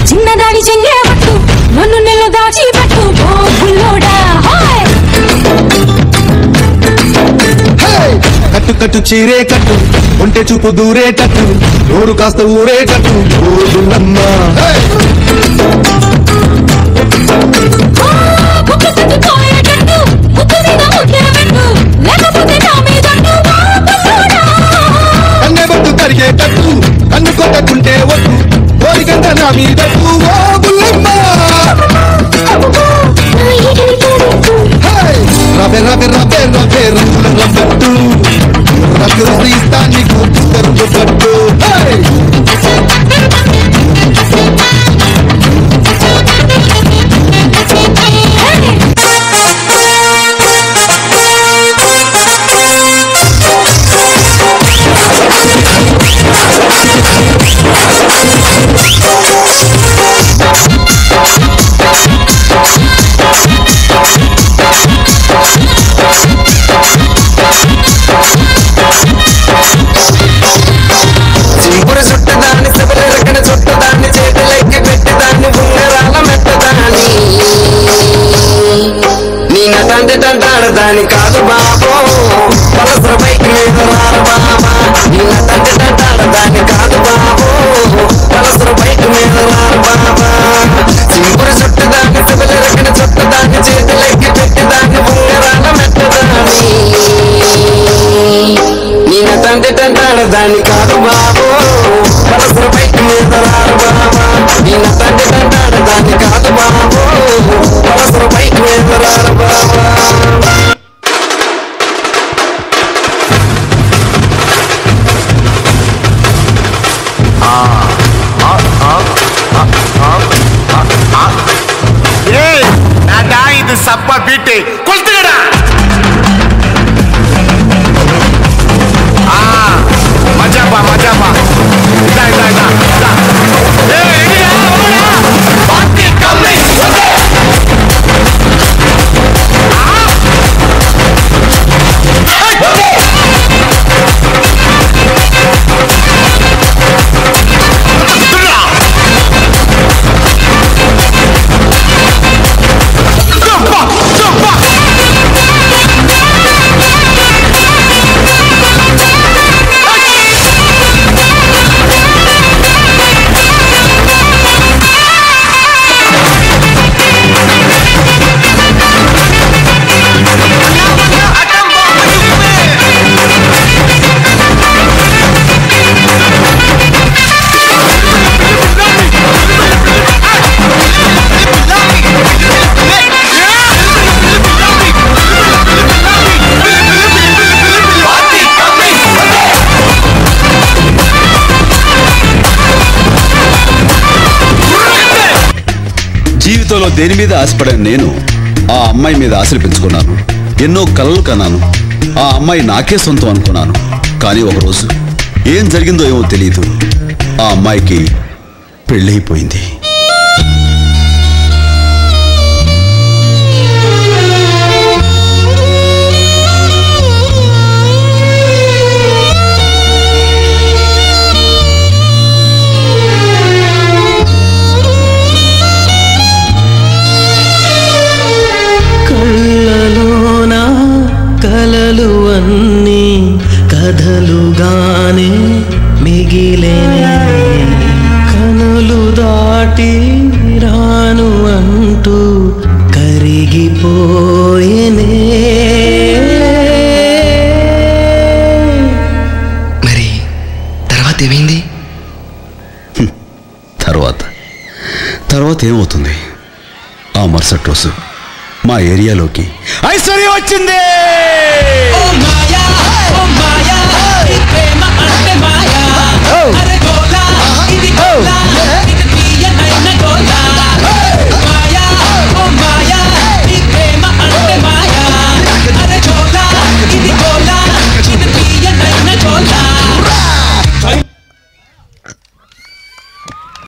చిన్నదాడి చెంగే పట్టు నన్ను నెల దాచి పెట్టు ఓ బుల్లోడా హాయ్ కట్టు కట్టు చీరే కట్టు ఒంటె చూపు దూరేటట్టు నోరు కాస్త ఊరేటట్టు ఓదులమ్మ బుక్క తట్టుకోయేటట్టు ముక్కు మీద ముద్దే పెట్టు లేకపోతే నా మీదంటూ ఓ బుల్లోడా కన్నె బొట్టు కరిగేటట్టు కన్ను కొట్టకుంటే ఒట్టు కోరికంత నా మీదట్టు ఓ బుల్లమ్మ హే! రవె రవె రవె రవె రంగుల రవ్వట్టు రంగులు తీస్తా నీకు తెరుపు పట్టు హే! చింపురు చుట్టదాన్ని శబరిరకన చుట్టదాన్ని చేతులెక్కి పెట్టేదాన్ని ఉంగరాల మెట్టదాన్ని నీ నటంటే తంటాడదాని కాదు బాబో పలసర బైక్ మీద రారు బాబా నీ నటంటే తంటాడదాని కాదు బాబో పలసర బైక్ మీద రారు బాబా చింపురు చుట్టదాన్ని శబరిరకన చుట్టదాన్ని చేతులెక్కి పెట్టేదాన్ని ఉంగరాల మెట్టదాన్ని నేను తండ్రి తంటాడు దాన్ని కాదు బాబు పలసర బైక్ మీద రారు బాబా నేను తండ్రి తంటాడు దాన్ని కాదు బాబు పలసర బైక్ మీద రారు బాబా ಏಯ್ ನಾಗ ಇದು ಸಪ್ಪ ಬಿಟ್ಟು ಕೊಲ್ತಿಗಡ ಆ ಮಜಾಪ ಮಜಾಪ ಇದ ಇದ ಇದ ಇದ. ಏಯ್, ಇಡಿಯಾ, ಹೋಗ್ಯಾ? ಬಾಕಿ ಕಮ್ಮಿ. ಹೋಗೆ. ಆ. ಏಯ್, ಹೋಗೆ. Durga. Jump up! Jump up! జీవితంలో దేని మీద ఆశపడని నేను ఆ అమ్మాయి మీద ఆశలు పెంచుకున్నాను ఎన్నో కలలు కన్నాను ఆ అమ్మాయి నాకే సొంతం అనుకున్నాను కానీ ఒకరోజు ఏం జరిగిందో ఏమో తెలియదు ఆ అమ్మాయికి పెళ్ళైపోయింది కళ్ళలోన కలలు అన్నీ కథలుగానే మిగిలేనే కనులు దాటి రాను అంటూ కరిగిపోయేనే మరి తర్వాత ఏమైంది తర్వాత తర్వాత ఏమవుతుంది ఆ మరుసటి రోజు మా ఏరియాలోకి ఐశ్వర్య వచ్చింది మాయా ఇది గోలా